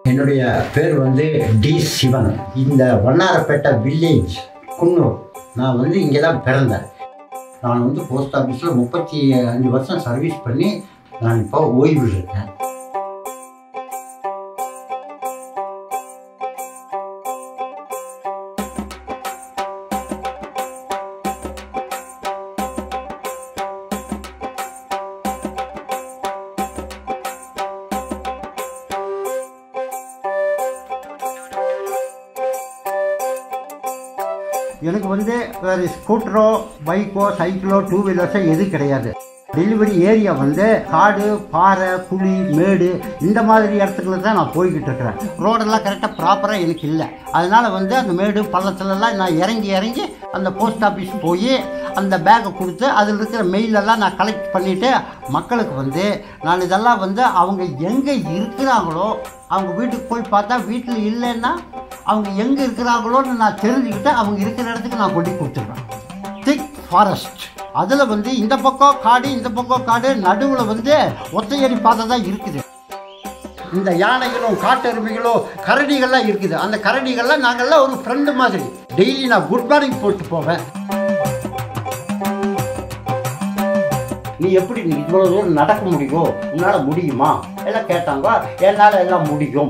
என்னுடைய பேர் வந்து டி சிவன் இந்த வண்ணாரப்பேட்டை வில்லேஜ் குன்னூர் நான் வந்து இங்கே தான் பிறந்தேன் நான் வந்து போஸ்ட் ஆஃபீஸில் முப்பத்தி அஞ்சு வருஷம் சர்வீஸ் பண்ணி நான் இப்போ ஓய்வு இருக்கேன் எனக்கு வந்து வேறு ஸ்கூட்டரோ பைக்கோ சைக்கிளோ டூ வீலர்ஸோ எதுவும் கிடையாது டெலிவரி ஏரியா வந்து காடு பாறை குழி மேடு இந்த மாதிரி இடத்துக்குள்ள தான் நான் போய்கிட்டு இருக்கிறேன் ரோடெல்லாம் கரெக்டாக ப்ராப்பராக எனக்கு இல்லை அதனால் வந்து அந்த மேடு பள்ளத்துலலாம் நான் இறங்கி இறங்கி அந்த போஸ்ட் ஆஃபீஸ் போய் அந்த பேக்கை கொடுத்து அதில் இருக்கிற மெயிலெல்லாம் நான் கலெக்ட் பண்ணிவிட்டு மக்களுக்கு வந்து நான் இதெல்லாம் வந்து அவங்க எங்கே இருக்கிறாங்களோ அவங்க வீட்டுக்கு போய் பார்த்தா வீட்டில் இல்லைன்னா அவங்க எங்கே இருக்கிறாங்களோன்னு நான் தெரிஞ்சுக்கிட்டு அவங்க இருக்கிற இடத்துக்கு நான் கொண்டு கொடுத்துருவேன் திக் ஃபாரஸ்ட் அதில் வந்து இந்த பக்கம் காடு இந்த பக்கம் காடு நடுவில் வந்து ஒத்தையடி பாதை தான் இருக்குது இந்த யானைகளும் காட்டெருமைகளும் கரடிகள்லாம் இருக்குது அந்த கரடிகள்லாம் நாங்கள்லாம் ஒரு ஃப்ரெண்டு மாதிரி டெய்லி நான் குட் மார்னிங் போட்டு போவேன் நீ எப்படி நீ இவ்வளோ தூரம் நடக்க முடியும் உன்னால் முடியுமா எல்லாம் கேட்டாங்க என்னால் எல்லாம் முடியும்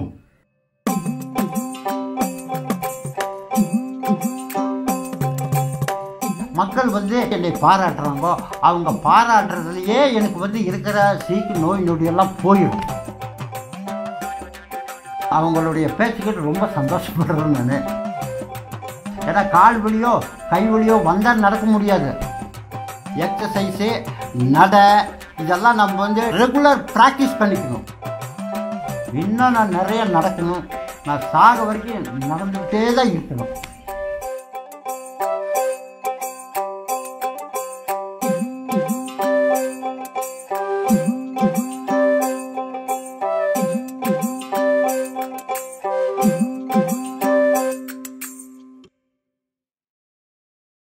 மக்கள் வந்து என்னை பாராட்டுறாங்க அவங்க பாராட்டுறதுலையே எனக்கு வந்து இருக்கிற சீக்கு நோய் நொடியெல்லாம் போயிடும் அவங்களுடைய பேச்சுக்கிட்டு ரொம்ப சந்தோஷப்படுறேன் நான் ஏன்னா கால் வலியோ கை வலியோ வந்தால் நடக்க முடியாது எக்ஸசைஸு நட இதெல்லாம் நம்ம வந்து ரெகுலர் ப்ராக்டிஸ் பண்ணிக்கணும் இன்னும் நான் நிறைய நடக்கணும் நான் சாக வரைக்கும் நடந்துக்கிட்டே தான் இருக்கணும்